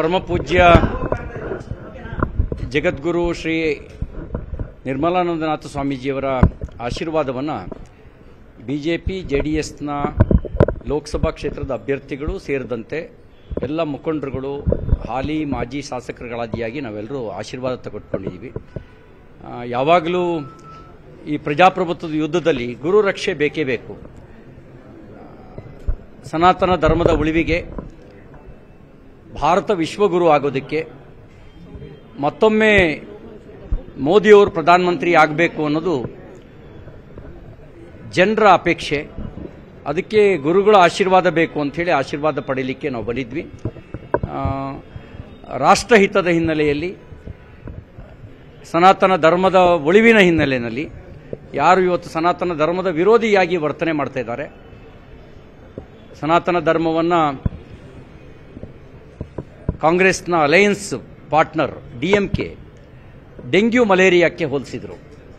ಪರಮ ಪೂಜ್ಯ ಜಗದ್ಗುರು ಶ್ರೀ ನಿರ್ಮಲಾನಂದನಾಥ ಸ್ವಾಮೀಜಿಯವರ ಆಶೀರ್ವಾದವನ್ನು B J P J D ಎಸ್ನ ಲೋಕಸಭಾ ಕ್ಷೇತ್ರದ ಅಭ್ಯರ್ಥಿಗಳು ಸೇರಿದಂತೆ ಎಲ್ಲ ಮುಖಂಡರುಗಳು ಹಾಲಿ ಮಾಜಿ ಶಾಸಕರುಗಳಾದಿಯಾಗಿ ನಾವೆಲ್ಲರೂ ಆಶೀರ್ವಾದ ತಗೊಟ್ಕೊಂಡಿದ್ದೀವಿ ಆ, ಯಾವಾಗಲೂ ಈ ಪ್ರಜಾಪ್ರಭುತ್ವದ ಯುದ್ಧದಲ್ಲಿ ಗುರು ರಕ್ಷೆ ಬೇಕೇ ಬೇಕು ಸನಾತನ ಧರ್ಮದ ಉಳಿವಿಗೆ ಭಾರತ ವಿಶ್ವಗುರು ಆಗೋದಕ್ಕೆ ಮತ್ತೊಮ್ಮೆ ಮೋದಿಯವರು ಪ್ರಧಾನಮಂತ್ರಿ ಆಗಬೇಕು ಅನ್ನೋದು ಜನರ ಅಪೇಕ್ಷೆ ಅದಕ್ಕೆ ಗುರುಗಳ ಆಶೀರ್ವಾದ ಬೇಕು ಅಂಥೇಳಿ ಆಶೀರ್ವಾದ ಪಡೀಲಿಕ್ಕೆ ನಾವು ಬಂದಿದ್ವಿ ಆ, ರಾಷ್ಟ್ರಹಿತದ ಹಿನ್ನೆಲೆಯಲ್ಲಿ ಸನಾತನ ಧರ್ಮದ ಉಳಿವಿನ ಹಿನ್ನೆಲೆಯಲ್ಲಿ ಯಾರು ಇವತ್ತು ಸನಾತನ ಧರ್ಮದ ವಿರೋಧಿಯಾಗಿ ವರ್ತನೆ ಮಾಡ್ತಾ ಇದ್ದಾರೆ ಸನಾತನ ಧರ್ಮವನ್ನು ಕಾಂಗ್ರೆಸ್ನ alliance partner D M K dengue ಮಲೇರಿಯಾಕ್ಕೆ ಹೋಲಿಸಿದರು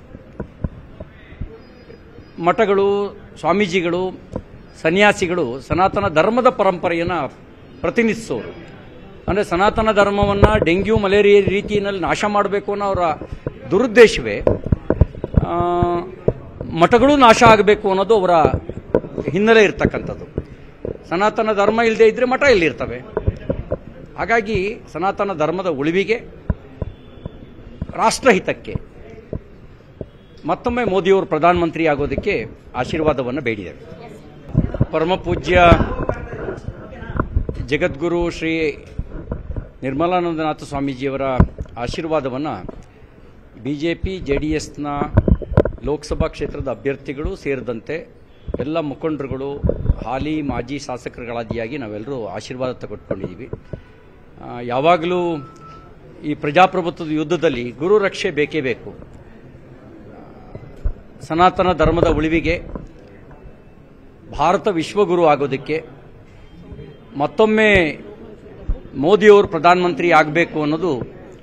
ಮಠಗಳು ಸ್ವಾಮೀಜಿಗಳು ಸನ್ಯಾಸಿಗಳು ಸನಾತನ ಧರ್ಮದ ಪರಂಪರೆಯನ್ನು ಪ್ರತಿನಿಧಿಸೋರು ಅಂದರೆ ಸನಾತನ ಧರ್ಮವನ್ನು ಡೆಂಗ್ಯೂ ಮಲೇರಿಯಾ ರೀತಿಯಲ್ಲಿ ನಾಶ ಮಾಡಬೇಕು ಅನ್ನೋ ಅವರ ದುರುದ್ದೇಶವೇ ಆ, ಮಠಗಳು ನಾಶ ಆಗಬೇಕು ಅನ್ನೋದು ಅವರ ಹಿನ್ನೆಲೆ ಇರ್ತಕ್ಕಂಥದ್ದು ಸನಾತನ ಧರ್ಮ ಇಲ್ಲದೆ ಇದ್ದರೆ ಮಠ ಎಲ್ಲಿರ್ತವೆ ಹಾಗಾಗಿ ಸನಾತನ ಧರ್ಮದ ಉಳಿವಿಗೆ ರಾಷ್ಟ್ರಹಿತಕ್ಕೆ ಮತ್ತೊಮ್ಮೆ ಮೋದಿಯವರು ಪ್ರಧಾನಮಂತ್ರಿ ಆಗೋದಕ್ಕೆ ಆಶೀರ್ವಾದವನ್ನು ಬೇಡಿದರು ಪರಮ ಪೂಜ್ಯ ಜಗದ್ಗುರು ಶ್ರೀ ನಿರ್ಮಲಾನಂದನಾಥ ಸ್ವಾಮೀಜಿಯವರ ಆಶೀರ್ವಾದವನ್ನು B J P J D ಎಸ್ನ ಲೋಕಸಭಾ ಕ್ಷೇತ್ರದ ಅಭ್ಯರ್ಥಿಗಳು ಸೇರಿದಂತೆ ಎಲ್ಲ ಮುಖಂಡರುಗಳು ಹಾಲಿ ಮಾಜಿ ಶಾಸಕರುಗಳಾದಿಯಾಗಿ ನಾವೆಲ್ಲರೂ ಆಶೀರ್ವಾದ ತಗೊಟ್ಕೊಂಡಿದ್ದೀವಿ ಆ, ಯಾವಾಗಲೂ ಈ ಪ್ರಜಾಪ್ರಭುತ್ವದ ಯುದ್ಧದಲ್ಲಿ ಗುರು ರಕ್ಷೆ ಬೇಕೇ ಬೇಕು ಸನಾತನ ಧರ್ಮದ ಉಳಿವಿಗೆ ಭಾರತ ವಿಶ್ವಗುರು ಆಗೋದಕ್ಕೆ ಮತ್ತೊಮ್ಮೆ ಮೋದಿಯವರು ಪ್ರಧಾನಮಂತ್ರಿ ಆಗಬೇಕು ಅನ್ನೋದು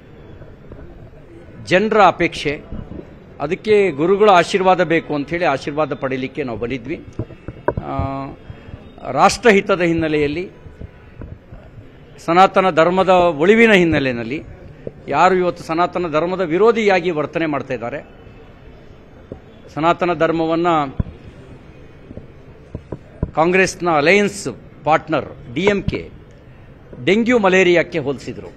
ಜನರ ಅಪೇಕ್ಷೆ ಅದಕ್ಕೆ ಗುರುಗಳ ಆಶೀರ್ವಾದ ಬೇಕು ಅಂಥೇಳಿ ಆಶೀರ್ವಾದ ಪಡೀಲಿಕ್ಕೆ ನಾವು ಬಂದಿದ್ವಿ ಆ, ರಾಷ್ಟ್ರಹಿತದ ಹಿನ್ನೆಲೆಯಲ್ಲಿ ಸನಾತನ ಧರ್ಮದ ಉಳಿವಿನ ಹಿನ್ನೆಲೆಯಲ್ಲಿ ಯಾರು ಇವತ್ತು ಸನಾತನ ಧರ್ಮದ ವಿರೋಧಿಯಾಗಿ ವರ್ತನೆ ಮಾಡ್ತಾ ಇದ್ದಾರೆ ಸನಾತನ ಧರ್ಮವನ್ನು ಕಾಂಗ್ರೆಸ್ನ alliance partner D M K dengue ಮಲೇರಿಯಾಕ್ಕೆ ಹೋಲಿಸಿದರು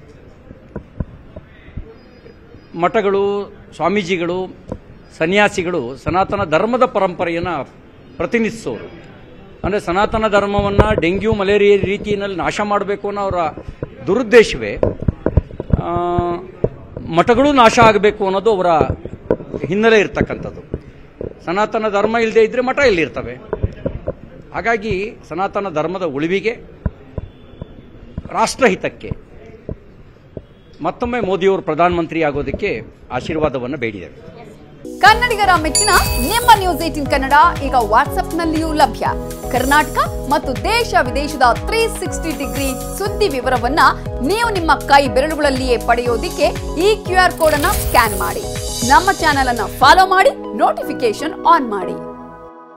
ಮಠಗಳು ಸ್ವಾಮೀಜಿಗಳು ಸನ್ಯಾಸಿಗಳು ಸನಾತನ ಧರ್ಮದ ಪರಂಪರೆಯನ್ನು ಪ್ರತಿನಿಧಿಸೋರು ಅಂದರೆ ಸನಾತನ ಧರ್ಮವನ್ನು ಡೆಂಗ್ಯೂ ಮಲೇರಿಯಾ ರೀತಿಯಲ್ಲಿ ನಾಶ ಮಾಡಬೇಕು ಅನ್ನೋ ಅವರ ದುರುದ್ದೇಶವೇ ಆ, ಮಠಗಳು ನಾಶ ಆಗಬೇಕು ಅನ್ನೋದು ಅವರ ಹಿನ್ನೆಲೆ ಇರ್ತಕ್ಕಂಥದ್ದು ಸನಾತನ ಧರ್ಮ ಇಲ್ಲದೆ ಇದ್ದರೆ ಮಠ ಎಲ್ಲಿರ್ತವೆ ಹಾಗಾಗಿ ಸನಾತನ ಧರ್ಮದ ಉಳಿವಿಗೆ ರಾಷ್ಟ್ರಹಿತಕ್ಕೆ ಮತ್ತೊಮ್ಮೆ ಮೋದಿಯವರು ಪ್ರಧಾನಮಂತ್ರಿ ಆಗೋದಕ್ಕೆ ಆಶೀರ್ವಾದವನ್ನು ಬೇಡಿದರು ಕನ್ನಡಿಗರ ಮೆಚ್ಚಿನ ನಿಮ್ಮ ನ್ಯೂಸ್ ಏಟಿನ್ ಕನ್ನಡ ಈಗ ವಾಟ್ಸ್ಆಪ್ನಲ್ಲಿಯೂ ಲಭ್ಯ ಕರ್ನಾಟಕ ಮತ್ತು ದೇಶ ವಿದೇಶದ ತ್ರೀ ಸಿಕ್ಸ್ಟಿ ಡಿಗ್ರಿ ಸುದ್ದಿ ವಿವರವನ್ನ ನೀವು ನಿಮ್ಮ ಕೈ ಬೆರಳುಗಳಲ್ಲಿಯೇ ಪಡೆಯೋದಿಕ್ಕೆ ಈ ಕ್ಯೂ ಆರ್ ಕೋಡ್ ಅನ್ನ ಸ್ಕ್ಯಾನ್ ಮಾಡಿ ನಮ್ಮ ಚಾನೆಲ್ ಅನ್ನ ಫಾಲೋ ಮಾಡಿ ನೋಟಿಫಿಕೇಶನ್ ಆನ್ ಮಾಡಿ